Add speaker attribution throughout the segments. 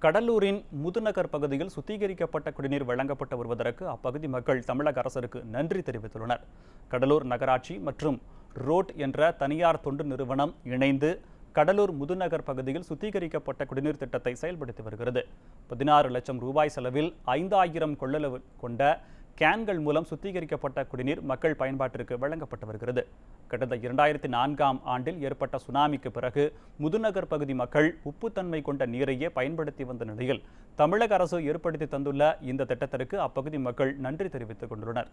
Speaker 1: கடலூரின் முதுநகர் பகுதியில் சுத்திகரிக்கப்பட்ட குடிநீர் வழங்கப்பட்டு வருவதற்கு அப்பகுதி மக்கள் தமிழக அரசிற்கு நன்றி தெரிவித்துள்ளனர் கடலூர் நகராட்சி மற்றும் ரோட் என்ற தனியார் தொண்டு நிறுவனம் இணைந்து கடலூர் முதுநகர் பகுதியில் சுத்திகரிக்கப்பட்ட குடிநீர் திட்டத்தை செயல்படுத்தி வருகிறது பதினாறு லட்சம் ரூபாய் செலவில் ஐந்தாயிரம் கொள்ளளவு கொண்ட கேன்கள் மூலம் சுத்திகரிக்கப்பட்ட குடிநீர் மக்கள் பயன்பாட்டிற்கு வழங்கப்பட்டு வருகிறது கடந்த இரண்டாயிரத்தி நான்காம் ஆண்டில் ஏற்பட்ட சுனாமிக்கு பிறகு முதுநகர் பகுதி மக்கள் உப்புத்தன்மை கொண்ட நீரையே பயன்படுத்தி வந்த நிலையில் தமிழக அரசு ஏற்படுத்தி தந்துள்ள இந்த திட்டத்திற்கு அப்பகுதி மக்கள் நன்றி தெரிவித்துக் கொண்டுள்ளனர்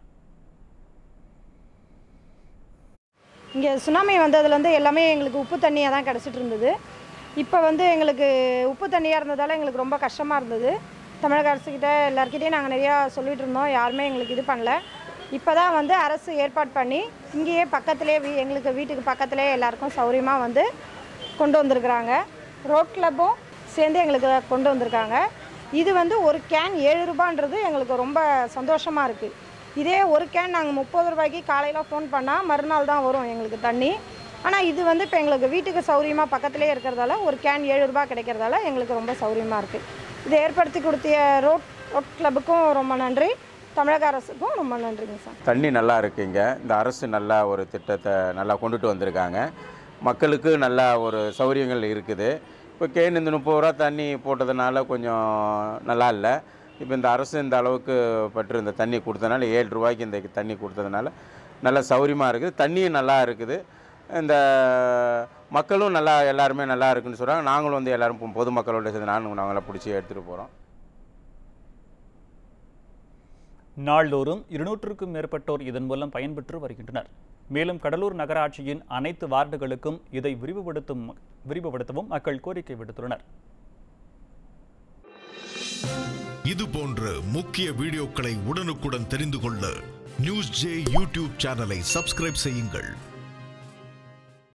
Speaker 2: இங்கே சுனாமி வந்ததுலேருந்து எல்லாமே எங்களுக்கு உப்பு தண்ணியாக தான் கிடச்சிட்டு இருந்தது இப்போ வந்து எங்களுக்கு உப்பு தண்ணியாக இருந்ததால் எங்களுக்கு ரொம்ப கஷ்டமாக இருந்தது தமிழக அரசுக்கிட்ட எல்லாருக்கிட்டையும் நாங்கள் நிறையா சொல்லிட்டு இருந்தோம் யாருமே எங்களுக்கு இது பண்ணல இப்போ தான் வந்து அரசு ஏற்பாடு பண்ணி இங்கேயே பக்கத்துலேயே வீ எங்களுக்கு வீட்டுக்கு பக்கத்துலேயே எல்லாருக்கும் சௌரியமாக வந்து கொண்டு வந்திருக்கிறாங்க ரோட் கிளப்பும் சேர்ந்து எங்களுக்கு கொண்டு வந்திருக்காங்க இது வந்து ஒரு கேன் ஏழு ரூபான்றது எங்களுக்கு ரொம்ப சந்தோஷமாக இருக்குது இதே ஒரு கேன் நாங்கள் முப்பது ரூபாய்க்கு காலையில் ஃபோன் பண்ணால் மறுநாள் தான் வரும் எங்களுக்கு தண்ணி ஆனால் இது வந்து இப்போ எங்களுக்கு வீட்டுக்கு சௌரியமாக பக்கத்துலேயே இருக்கிறதால ஒரு கேன் ஏழு ரூபாய் கிடைக்கிறதால எங்களுக்கு ரொம்ப சௌரியமாக இருக்குது இதை ஏற்படுத்தி கொடுத்திய ரோட் ரோட் கிளப்புக்கும் ரொம்ப நன்றி தமிழக அரசுக்கும் ரொம்ப நன்றிங்க சார்
Speaker 3: தண்ணி நல்லா இருக்குங்க இந்த அரசு நல்லா ஒரு திட்டத்தை நல்லா கொண்டுட்டு வந்திருக்காங்க மக்களுக்கு நல்லா ஒரு சௌகரியங்கள் இருக்குது இப்போ கேன் இந்த முப்பது ரூபா தண்ணி போட்டதுனால கொஞ்சம் நல்லா இல்லை இப்போ இந்த அரசு இந்த அளவுக்கு பற்று இந்த தண்ணி கொடுத்தனால ஏழு ரூபாய்க்கு இந்த தண்ணி கொடுத்ததுனால நல்லா சௌகரியமாக இருக்குது தண்ணியும் நல்லா இருக்குது இந்த மக்களும் நல்லா எல்லாருமே நல்லா இருக்குன்னு சொல்கிறாங்க நாங்களும் வந்து எல்லோரும் பொதுமக்களோட சேர்ந்து நானும் நாங்களாம் பிடிச்சி எடுத்துகிட்டு போகிறோம்
Speaker 1: நாள்தோறும் இருநூற்றுக்கும் மேற்பட்டோர் இதன் மூலம் பயன்பெற்று வருகின்றனர் மேலும் கடலூர் நகராட்சியின் அனைத்து வார்டுகளுக்கும் இதை விரிவுபடுத்தும் விரிவுபடுத்தவும் மக்கள் கோரிக்கை விடுத்துள்ளனர்
Speaker 4: இது போன்ற முக்கிய வீடியோக்களை உடனுக்குடன் தெரிந்து கொள்ள நியூஸ் ஜே யூடியூப் சேனலை சப்ஸ்கிரைப் செய்யுங்கள்